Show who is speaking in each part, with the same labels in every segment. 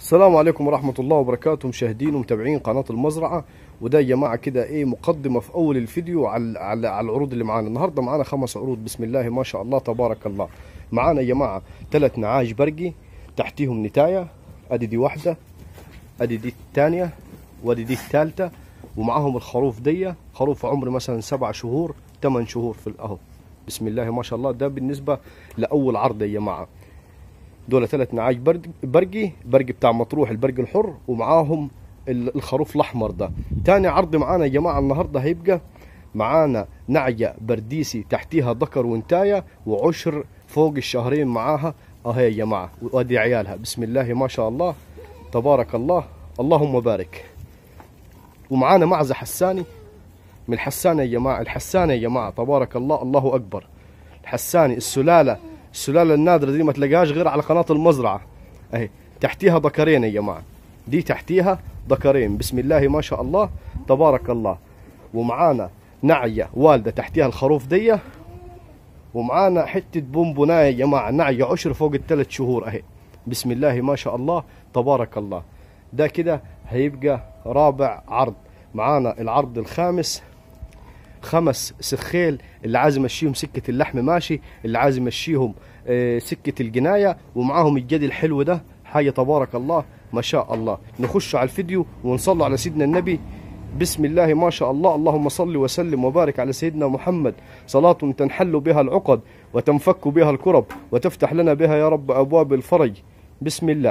Speaker 1: السلام عليكم ورحمة الله وبركاته مشاهدين ومتابعين قناة المزرعة وده يا جماعة كده ايه مقدمة في أول الفيديو على على, على العروض اللي معانا النهاردة معانا خمس عروض بسم الله ما شاء الله تبارك الله معانا يا جماعة ثلاث نعاج برقي تحتيهم نتاية ادي دي واحدة ادي دي الثانية وادي دي الثالثة ومعاهم الخروف دي خروف عمر مثلا سبع شهور ثمان شهور في الاهو بسم الله ما شاء الله ده بالنسبة لأول عرض يا جماعة دول ثلاث نعاج برد برقي برقي بتاع مطروح البرقي الحر ومعاهم ال- الخروف الاحمر ده تاني عرض معانا يا جماعه النهارده هيبقى معانا نعيه برديسي تحتيها ذكر وانتايه وعشر فوق الشهرين معاها اهي يا جماعه وادي عيالها بسم الله ما شاء الله تبارك الله اللهم بارك ومعانا معزه حساني من الحسانه يا جماعه الحسانه يا جماعه تبارك الله الله اكبر الحساني السلاله السلاله النادره دي ما تلاقيهاش غير على قناه المزرعه اهي تحتيها ذكرين يا جماعه دي تحتيها ذكرين بسم الله ما شاء الله تبارك الله ومعانا نعيه والده تحتيها الخروف دي ومعانا حته بونبونايه يا جماعه نعيه عشر فوق الثلاث شهور اهي بسم الله ما شاء الله تبارك الله ده كده هيبقى رابع عرض معانا العرض الخامس خمس سخيل اللي عايز يمشيهم سكة اللحم ماشي اللي عايز يمشيهم آه، سكة الجناية ومعاهم الجدي الحلو ده حاجة تبارك الله ما شاء الله نخش على الفيديو ونصلي على سيدنا النبي بسم الله ما شاء الله اللهم صل وسلم وبارك على سيدنا محمد صلاة تنحل بها العقد وتنفك بها الكرب وتفتح لنا بها يا رب أبواب الفرج بسم الله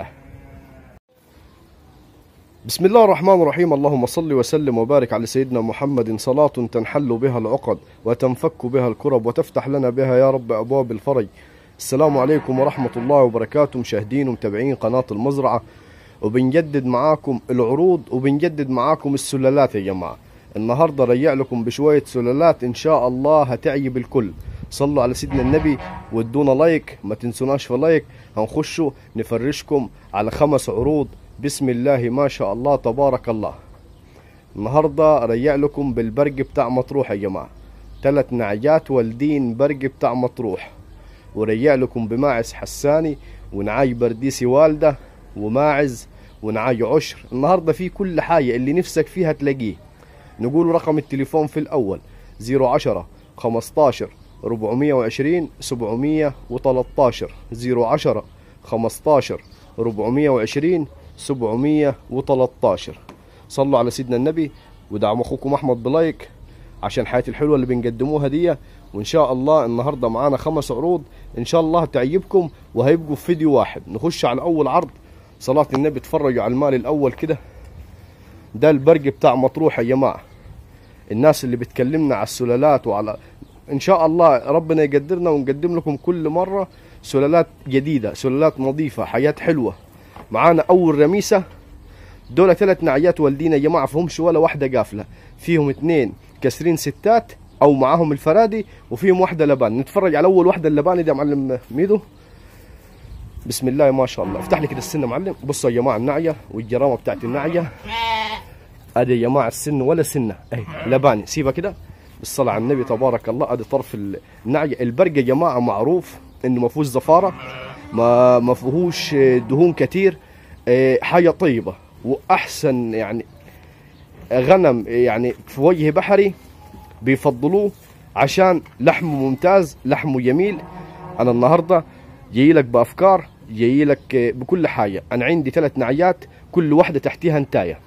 Speaker 1: بسم الله الرحمن الرحيم اللهم صل وسلم وبارك على سيدنا محمد صلاة تنحل بها العقد وتنفك بها الكرب وتفتح لنا بها يا رب أبواب الفرج السلام عليكم ورحمة الله وبركاته مشاهدين ومتابعين قناة المزرعة وبنجدد معاكم العروض وبنجدد معاكم السلالات يا جماعة النهاردة رجع لكم بشوية سلالات إن شاء الله هتعجب الكل صلوا على سيدنا النبي وادونا لايك ما تنسوناش في لايك هنخشوا نفرشكم على خمس عروض بسم الله ما شاء الله تبارك الله النهارده رجع لكم بالبرق بتاع مطروح يا جماعه ثلاث نعجات والدين برق بتاع مطروح ورجع لكم بماعز حساني ونعاي برديسي والده وماعز ونعاي عشر النهارده في كل حاجه اللي نفسك فيها تلاقيه نقول رقم التليفون في الاول 010 15 420 713 010 15 420 713 صلوا على سيدنا النبي ودعموا اخوكم احمد بلايك عشان الحياه الحلوه اللي بنقدموها دي وان شاء الله النهارده معانا خمس عروض ان شاء الله تعجبكم وهيبقوا في فيديو واحد نخش على اول عرض صلاه النبي اتفرجوا على المال الاول كده ده البرق بتاع مطروح يا جماعه الناس اللي بتكلمنا على السلالات وعلى ان شاء الله ربنا يقدرنا ونقدم لكم كل مره سلالات جديده سلالات نظيفه حياه حلوه معانا اول رميسه دول ثلاث نعيات والدين يا جماعه فيهمش ولا واحده قافله فيهم اثنين كسرين ستات او معاهم الفرادي وفيهم واحده لبان نتفرج على اول واحده اللباني دي يا معلم ميدو بسم الله ما شاء الله افتح لي كده السن يا معلم بصوا يا جماعه النعيه والجرامه بتاعت النعيه ادي يا جماعه السن ولا سنه اهي لباني سيبها كده بالصلاه على النبي تبارك الله ادي طرف النعيه البرق يا جماعه معروف انه ما فيهوش زفاره ما ما فيهوش دهون كتير آه، حاجه طيبه واحسن يعني غنم يعني في وجه بحري بيفضلوه عشان لحمه ممتاز لحمه جميل انا النهارده جاي لك بافكار جاي لك آه، بكل حاجه انا عندي ثلاث نعيات كل واحده تحتيها نتايه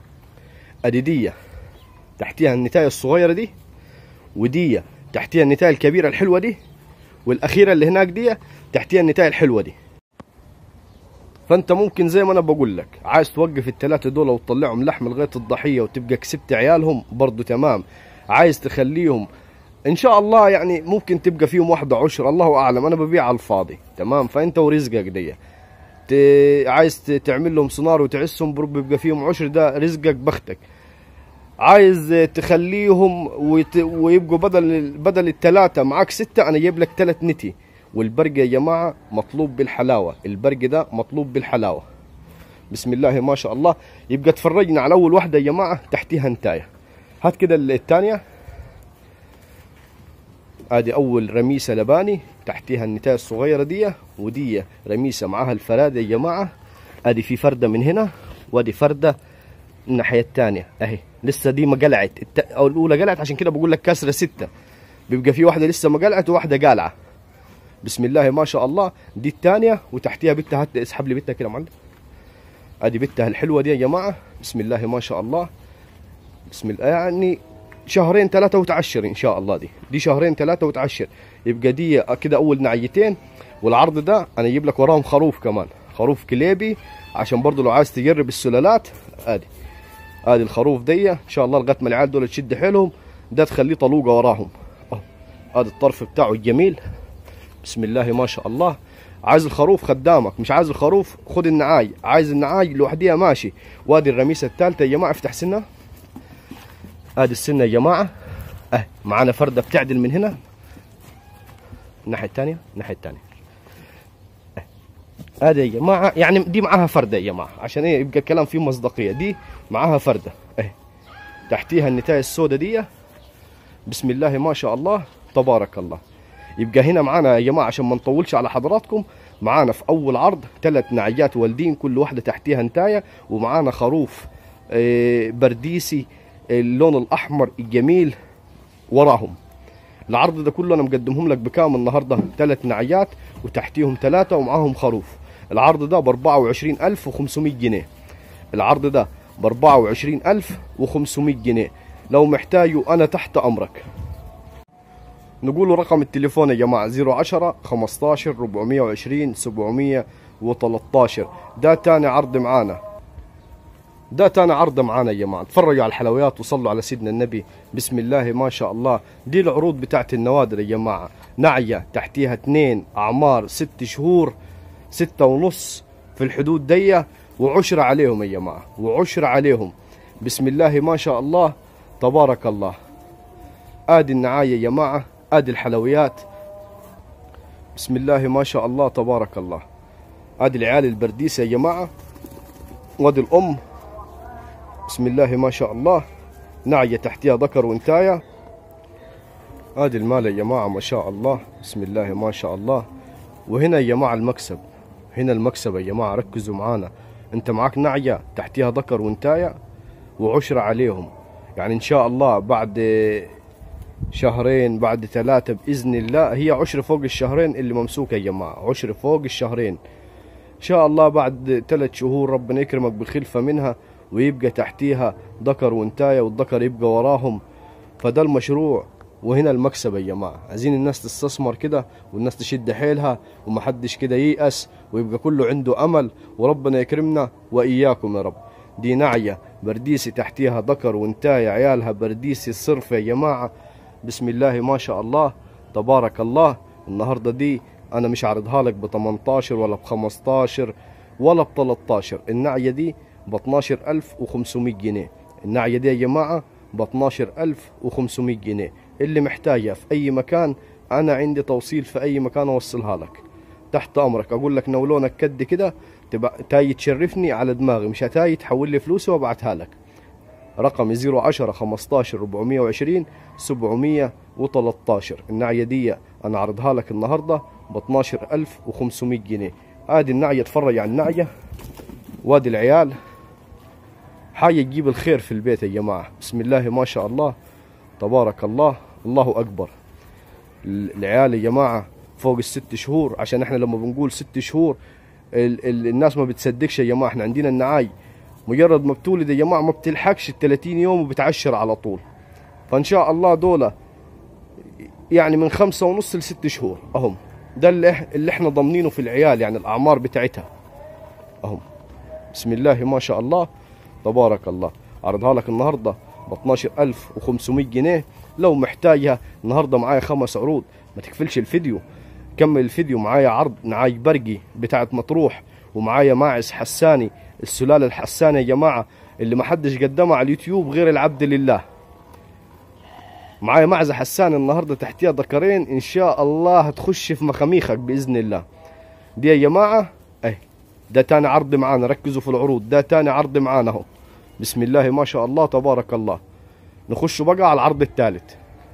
Speaker 1: اديديه تحتيها النتايه الصغيره دي ودي تحتيها النتايه الكبيره الحلوه دي والاخيره اللي هناك دي تحتيها النتايه الحلوه دي فانت ممكن زي ما انا بقول لك عايز توقف الثلاثه دول وتطلعهم لحم لغايه الضحيه وتبقى كسبت عيالهم برضو تمام عايز تخليهم ان شاء الله يعني ممكن تبقى فيهم واحده عشر الله اعلم انا ببيع على الفاضي تمام فانت ورزقك دي ت... عايز ت- تعمل لهم صنار وتعسهم برب يبقى فيهم عشر ده رزقك بختك عايز تخليهم ويت... ويبقوا بدل بدل الثلاثه معاك سته انا جايب لك ثلاث نتي والبرق يا جماعه مطلوب بالحلاوه البرق ده مطلوب بالحلاوه بسم الله ما شاء الله يبقى تفرجنا على اول واحده يا جماعه تحتيها انتايه هات كده الثانيه ادي اول رميسه لباني تحتيها النتايه الصغيره دي ودي رميسه معاها الفراده يا جماعه ادي في فرده من هنا وادي فرده الناحيه الثانيه اهي لسه دي ما قلعت الت... او الاولى قلعت عشان كده بقول لك كسره سته بيبقى في واحده لسه ما قلعت وواحده قالعه بسم الله ما شاء الله دي الثانيه وتحتيها بنتها هات اسحب لي بنتها كده يا معلم ادي بنتها الحلوه دي يا جماعه بسم الله ما شاء الله بسم الله يعني شهرين ثلاثة وتعشر ان شاء الله دي دي شهرين ثلاثة وتعشر يبقى دي كده اول نعيتين والعرض ده انا اجيب لك وراهم خروف كمان خروف كليبي عشان برضو لو عايز تجرب السلالات ادي ادي الخروف دي ان شاء الله لغايه ما العيال دول تشد حيلهم ده تخليه طلوقه وراهم اهو ادي الطرف بتاعه الجميل بسم الله ما شاء الله عايز الخروف خدامك مش عايز الخروف خد النعاي عايز النعاي لوحديها ماشي وادي الرميسه الثالثه يا جماعه افتح سنه ادي السنه يا جماعه اه معانا فرده بتعدل من هنا الناحيه الثانيه الناحيه الثانيه هذه يا جماعه يعني دي معاها فرده يا جماعه عشان ايه يبقى الكلام فيه مصداقيه دي معاها فرده اهي تحتيها النتايه السوداء دي بسم الله ما شاء الله تبارك الله يبقى هنا معانا يا جماعه عشان ما نطولش على حضراتكم معانا في اول عرض ثلاث نعيات والدين كل واحده تحتيها نتايه ومعانا خروف آه، برديسي اللون الاحمر الجميل وراهم العرض ده كله انا مقدمهم لك بكام النهارده ثلاث نعيات وتحتيهم ثلاثه ومعاهم خروف العرض ده ب 24500 جنيه العرض ده ب 24500 جنيه لو محتاجه انا تحت امرك نقول رقم التليفون يا جماعه 010 15 420 713 ده تاني عرض معانا ده تاني عرض معانا يا جماعه اتفرجوا على الحلويات وصلوا على سيدنا النبي بسم الله ما شاء الله دي العروض بتاعت النوادر يا جماعه نعيه تحتيها اثنين اعمار ست شهور ستة ونص في الحدود دي وعشرة عليهم يا جماعه وعشرة عليهم بسم الله ما شاء الله تبارك الله ادي النعايه يا جماعه ادي الحلويات بسم الله ما شاء الله تبارك الله ادي العيال البرديسه يا جماعه وادي الام بسم الله ما شاء الله نعية تحتها ذكر وانتاية ادي المال يا جماعة ما شاء الله بسم الله ما شاء الله وهنا يا جماعة المكسب هنا المكسب يا جماعة ركزوا معانا انت معاك نعية تحتها ذكر وانتاية وعشرة عليهم يعني ان شاء الله بعد شهرين بعد ثلاثة بإذن الله هي عشر فوق الشهرين اللي ممسوكة يا جماعة عشر فوق الشهرين إن شاء الله بعد ثلاث شهور ربنا يكرمك بالخلفة منها ويبقى تحتيها ذكر وانتاية والذكر يبقى وراهم فده المشروع وهنا المكسب يا جماعة عايزين الناس تستثمر كده والناس تشد حيلها ومحدش كده ييأس ويبقى كله عنده أمل وربنا يكرمنا وإياكم يا رب دي نعية برديسي تحتيها ذكر وانتاية عيالها برديسي الصرف يا جماعة بسم الله ما شاء الله تبارك الله النهاردة دي أنا مش عارضها لك ب 18 ولا ب 15 ولا ب 13 النعية دي ب 12500 جنيه النعية دي يا جماعة ب 12500 جنيه اللي محتاجها في أي مكان أنا عندي توصيل في أي مكان أوصلها لك تحت أمرك أقول لك نولونك كد كده تبقى تاي تشرفني على دماغي مش هتاي تحول لي فلوسي وابعتها لك رقمي 010 15 420 713 النعية دي أنا عرضها لك النهاردة ب 12500 جنيه ادي النعية اتفرج على النعية وادي العيال حاجة تجيب الخير في البيت يا جماعة بسم الله ما شاء الله تبارك الله الله أكبر العيال يا جماعة فوق الست شهور عشان احنا لما بنقول ست شهور ال ال الناس ما بتصدقش يا جماعة احنا عندنا النعاي مجرد ما بتولد يا جماعة ما بتلحقش ال 30 يوم وبتعشر على طول فإن شاء الله دولة يعني من خمسة ونص لست شهور أهم ده اللي, إح- اللي احنا ضامنينه في العيال يعني الأعمار بتاعتها أهم بسم الله ما شاء الله تبارك الله عرضها لك النهاردة ب 12500 جنيه لو محتاجها النهاردة معايا خمس عروض ما تكفلش الفيديو كمل الفيديو معايا عرض نعاي برقي بتاعت مطروح ومعايا ماعز حساني السلالة الحساني يا جماعة اللي ما حدش قدمها على اليوتيوب غير العبد لله معايا معزة حسان النهارده تحتيها ذكرين ان شاء الله هتخش في مخاميخك باذن الله دي يا جماعه اهي ده تاني عرض معانا ركزوا في العروض ده تاني عرض معانا اهو بسم الله ما شاء الله تبارك الله نخش بقى على العرض الثالث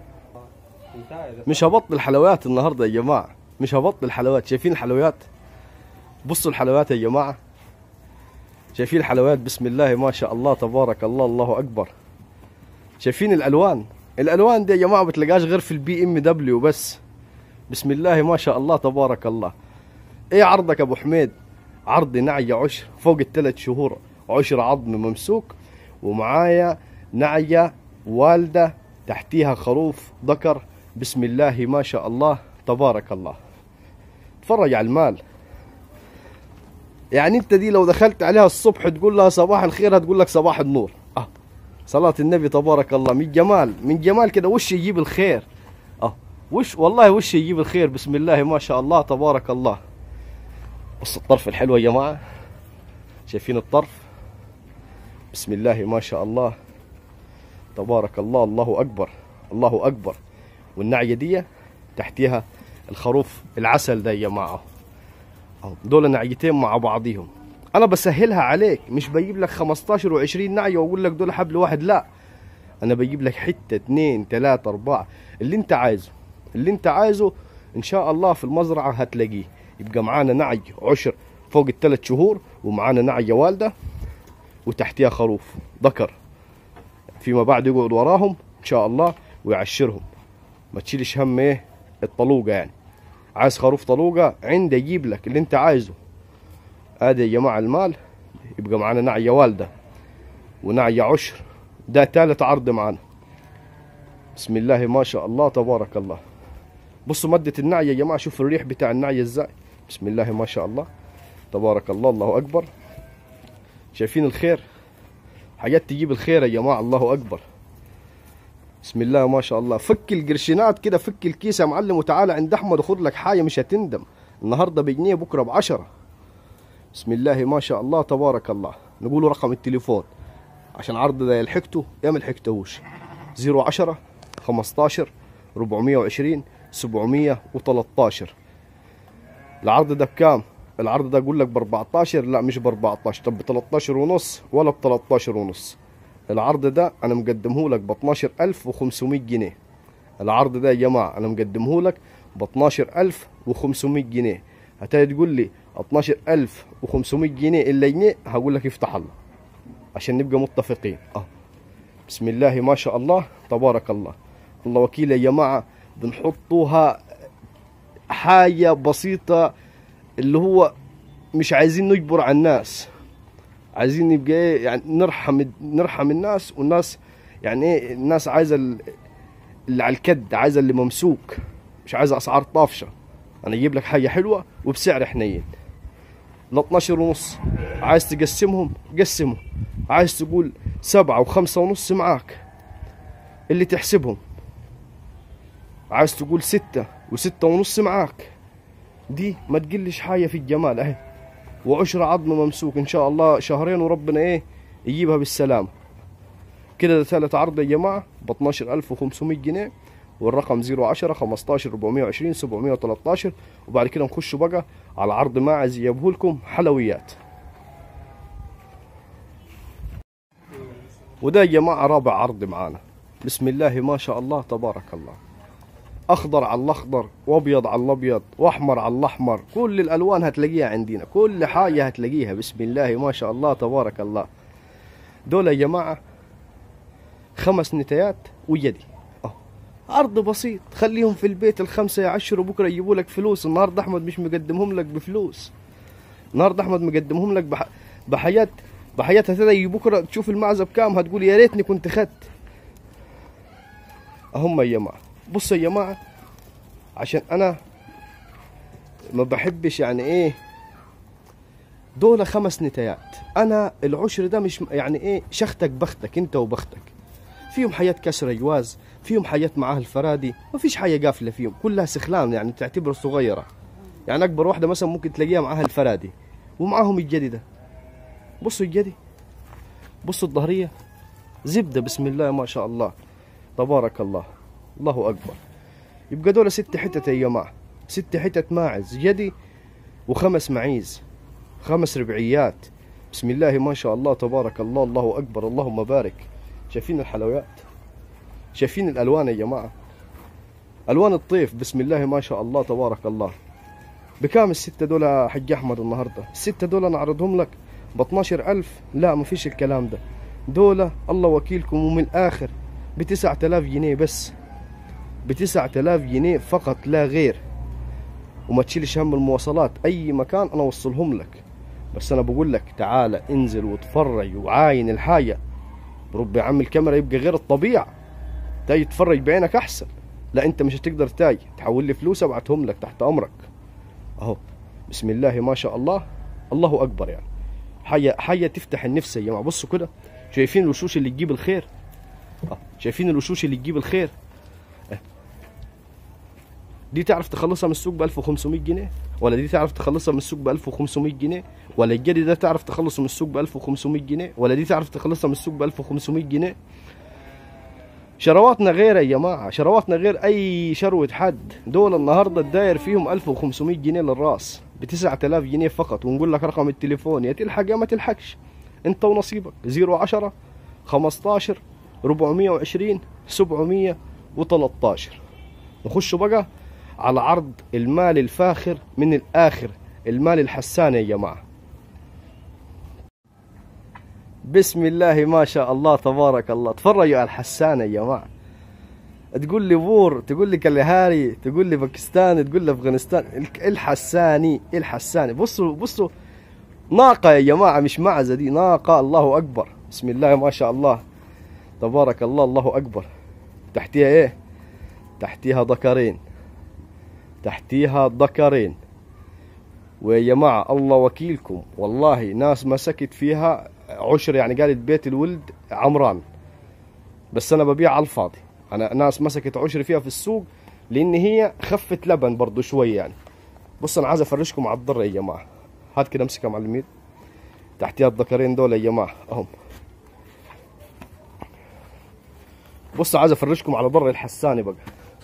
Speaker 1: مش هبطل حلويات النهارده يا جماعه مش هبطل حلويات شايفين الحلويات بصوا الحلويات يا جماعه شايفين الحلويات بسم الله ما شاء الله تبارك الله الله اكبر شايفين الالوان الالوان دي يا جماعه بتلاقاش غير في البي ام دبليو بس بسم الله ما شاء الله تبارك الله ايه عرضك ابو حميد عرض نعية عشر فوق الثلاث شهور عشر عظم ممسوك ومعايا نعية والدة تحتيها خروف ذكر بسم الله ما شاء الله تبارك الله تفرج على المال يعني انت دي لو دخلت عليها الصبح تقول لها صباح الخير هتقول لك صباح النور اه صلاة النبي تبارك الله من جمال من جمال كده وش يجيب الخير اه وش والله وش يجيب الخير بسم الله ما شاء الله تبارك الله بص الطرف الحلو يا جماعة شايفين الطرف بسم الله ما شاء الله تبارك الله الله أكبر الله أكبر والنعية دي تحتيها الخروف العسل ده يا جماعة أهو دول نعيتين مع بعضيهم أنا بسهلها عليك مش بجيب لك 15 و20 نعية وأقول لك دول حبل واحد لا أنا بجيب لك حتة اتنين تلاتة أربعة اللي أنت عايزه اللي أنت عايزه إن شاء الله في المزرعة هتلاقيه يبقى معانا نعي عشر فوق الثلاث شهور ومعانا نعية والدة وتحتيها خروف ذكر فيما بعد يقعد وراهم ان شاء الله ويعشرهم ما تشيلش هم ايه الطلوقه يعني عايز خروف طلوقه عندي يجيب لك اللي انت عايزه ادي يا جماعه المال يبقى معانا نعيه والده ونعيه عشر ده ثالث عرض معانا بسم الله ما شاء الله تبارك الله بصوا مدة النعية يا جماعة شوف الريح بتاع النعية ازاي بسم الله ما شاء الله تبارك الله الله أكبر شايفين الخير حاجات تجيب الخير يا جماعة الله أكبر بسم الله ما شاء الله فك القرشينات كده فك الكيس يا معلم وتعالى عند أحمد وخد لك حاجة مش هتندم النهاردة بجنيه بكرة بعشرة بسم الله ما شاء الله تبارك الله نقول رقم التليفون عشان عرض ده يلحقته يا ما لحقتهوش 010 15 420 713 العرض ده بكام؟ العرض ده اقول لك ب 14 لا مش ب 14 طب ب 13 ونص ولا ب 13 ونص العرض ده انا مقدمه لك ب 12500 جنيه العرض ده يا جماعه انا مقدمه لك ب 12500 جنيه هتيجي تقول لي 12500 جنيه الا جنيه هقول لك افتح الله عشان نبقى متفقين اه بسم الله ما شاء الله تبارك الله الله وكيل يا جماعه بنحطوها حاجه بسيطه اللي هو مش عايزين نجبر على الناس عايزين نبقى ايه يعني نرحم نرحم الناس والناس يعني ايه الناس عايزه ال- اللي على الكد عايزه اللي ممسوك مش عايزه اسعار طافشه انا اجيب لك حاجه حلوه وبسعر حنين ال 12 ونص عايز تقسمهم قسمهم عايز تقول سبعة وخمسة ونص معاك اللي تحسبهم عايز تقول ستة وستة ونص معاك دي ما تقلش حاجة في الجمال اهي وعشرة عظم ممسوك ان شاء الله شهرين وربنا ايه يجيبها بالسلامة كده ده ثالث عرض يا جماعة ب 12500 جنيه والرقم 010 15 420 713 وبعد كده نخش بقى على عرض ماعز يجيبه لكم حلويات وده يا جماعة رابع عرض معانا بسم الله ما شاء الله تبارك الله اخضر على الاخضر وابيض على الابيض واحمر على الاحمر كل الالوان هتلاقيها عندنا كل حاجه هتلاقيها بسم الله ما شاء الله تبارك الله دول يا جماعه خمس نتايات ويدي اه عرض بسيط خليهم في البيت الخمسه يعشروا بكره يجيبوا لك فلوس النهارده احمد مش مقدمهم لك بفلوس النهارده احمد مقدمهم لك بح... بحياه بحياه هتلاقي بكره تشوف المعزه بكام هتقول يا ريتني كنت خدت هم يا جماعه بصوا يا جماعه عشان انا ما بحبش يعني ايه دول خمس نتايات انا العشر ده مش يعني ايه شختك بختك انت وبختك فيهم حياة كسرة جواز فيهم حياة معاه الفرادي ما فيش حاجة قافلة فيهم كلها سخلان يعني تعتبر صغيرة يعني أكبر واحدة مثلا ممكن تلاقيها معاها الفرادي ومعاهم الجدي ده بصوا الجدي بصوا الظهرية زبدة بسم الله ما شاء الله تبارك الله الله أكبر يبقى دول ست حتت يا جماعة ست حتت ماعز جدي وخمس معيز خمس ربعيات بسم الله ما شاء الله تبارك الله الله أكبر اللهم بارك شايفين الحلويات شايفين الألوان يا جماعة ألوان الطيف بسم الله ما شاء الله تبارك الله بكام الستة دول يا حج أحمد النهاردة الستة دول أنا أعرضهم لك ب 12000 لا ما فيش الكلام ده دولة الله وكيلكم ومن الآخر ب 9000 جنيه بس ب 9000 جنيه فقط لا غير وما تشيلش هم المواصلات أي مكان أنا أوصلهم لك بس أنا بقول لك تعالى انزل وتفرج وعاين الحاجة رب يا عم الكاميرا يبقى غير الطبيعة تاي تتفرج بعينك أحسن لا أنت مش هتقدر تاي تحول لي فلوس أبعتهم لك تحت أمرك أهو بسم الله ما شاء الله الله أكبر يعني حاجة حاجة تفتح النفس يا جماعة بصوا كده شايفين الوشوش اللي تجيب الخير آه، شايفين الوشوش اللي تجيب الخير آه. دي تعرف تخلصها من السوق ب 1500 جنيه ولا دي تعرف تخلصها من السوق ب 1500 جنيه ولا الجدي ده تعرف تخلصه من السوق ب 1500 جنيه ولا دي تعرف تخلصها من السوق ب 1500 جنيه شرواتنا غير يا جماعة شرواتنا غير أي شروة حد دول النهاردة الداير فيهم 1500 جنيه للراس ب 9000 جنيه فقط ونقول لك رقم التليفون يا تلحق يا ما تلحقش انت ونصيبك 010 15 420 713 نخش بقى على عرض المال الفاخر من الآخر المال الحسان يا جماعة بسم الله ما شاء الله تبارك الله تفرجوا على الحسان يا جماعة تقول لي بور تقول لي كالهاري تقول لي باكستان تقول لي افغانستان الك- الحساني الحساني بصوا بصوا ناقة يا جماعة مش معزة دي ناقة الله أكبر بسم الله ما شاء الله تبارك الله الله أكبر تحتيها إيه تحتيها ذكرين تحتيها ذكرين ويا جماعة الله وكيلكم والله ناس مسكت فيها عشر يعني قالت بيت الولد عمران بس أنا ببيع على الفاضي أنا ناس مسكت عشر فيها في السوق لأن هي خفت لبن برضو شوي يعني بص أنا عايز أفرشكم على الضر يا جماعة هات كده امسكها معلمين تحتيها الذكرين دول يا جماعة أهم بص عايز أفرشكم على ضر الحساني بقى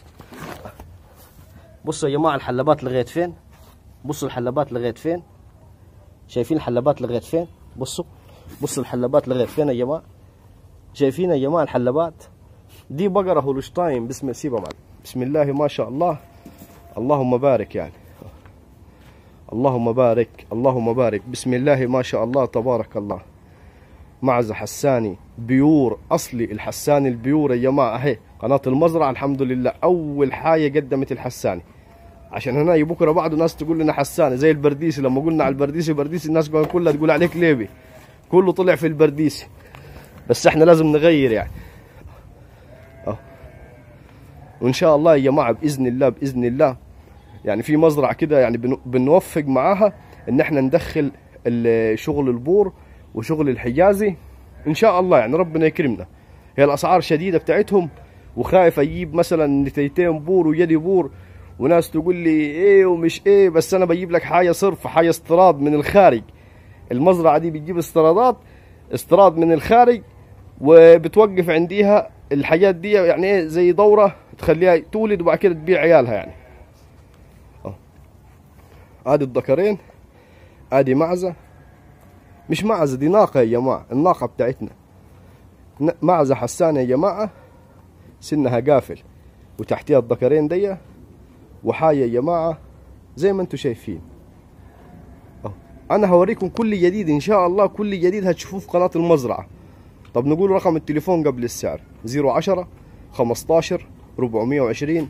Speaker 1: بصوا يا جماعة الحلبات لغاية فين بصوا الحلبات لغاية فين شايفين الحلبات لغاية فين بصوا بصوا الحلبات لغاية فين يا جماعة شايفين يا جماعة الحلبات دي بقرة هولشتاين بسم سيبها معلم بسم الله ما شاء الله اللهم بارك يعني اللهم بارك اللهم بارك بسم الله ما شاء الله تبارك الله معزة حساني بيور أصلي الحساني البيور يا جماعة أهي قناة المزرعة الحمد لله أول حاجة قدمت الحساني عشان هنا بكرة بعده ناس تقول لنا حساني زي البرديسي لما قلنا على البرديسي برديسي الناس كلها تقول عليك ليبي كله طلع في البرديسي بس احنا لازم نغير يعني أه. وان شاء الله يا جماعه باذن الله باذن الله يعني في مزرعه كده يعني بن- بنوفق معاها ان احنا ندخل ال- شغل البور وشغل الحجازي ان شاء الله يعني ربنا يكرمنا هي الاسعار شديده بتاعتهم وخايف اجيب مثلا نتيتين بور ويدي بور وناس تقول لي ايه ومش ايه بس انا بجيب لك حاجه صرف حاجه استيراد من الخارج المزرعه دي بتجيب استيرادات استيراد من الخارج وبتوقف عنديها الحاجات دي يعني ايه زي دوره تخليها تولد وبعد كده تبيع عيالها يعني اه ادي الذكرين ادي معزه مش معزه دي ناقه يا جماعه الناقه بتاعتنا ن- معزه حسانه يا جماعه سنها قافل وتحتيها الذكرين دي وحاجه يا جماعه زي ما انتم شايفين أهو. انا هوريكم كل جديد ان شاء الله كل جديد هتشوفوه في قناه المزرعه طب نقول رقم التليفون قبل السعر 010 15 420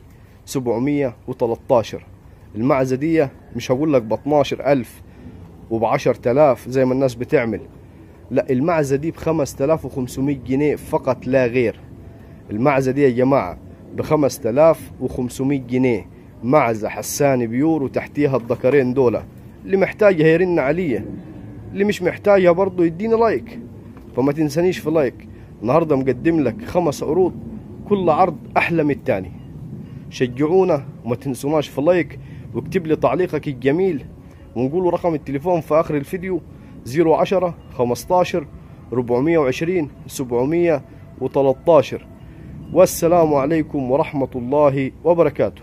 Speaker 1: 713 المعزة دي مش هقول لك ب 12000 وب 10000 زي ما الناس بتعمل لا المعزة دي ب 5500 جنيه فقط لا غير المعزة دي يا جماعة ب 5500 جنيه معزة حساني بيور وتحتيها الذكرين دولة اللي محتاجها يرن عليا اللي مش محتاجها برضه يديني لايك فما تنسانيش في لايك النهارده مقدم لك خمس عروض كل عرض احلى من التاني شجعونا وما تنسوناش في لايك واكتب لي تعليقك الجميل ونقولوا رقم التليفون في اخر الفيديو 010 15 420 713 والسلام عليكم ورحمة الله وبركاته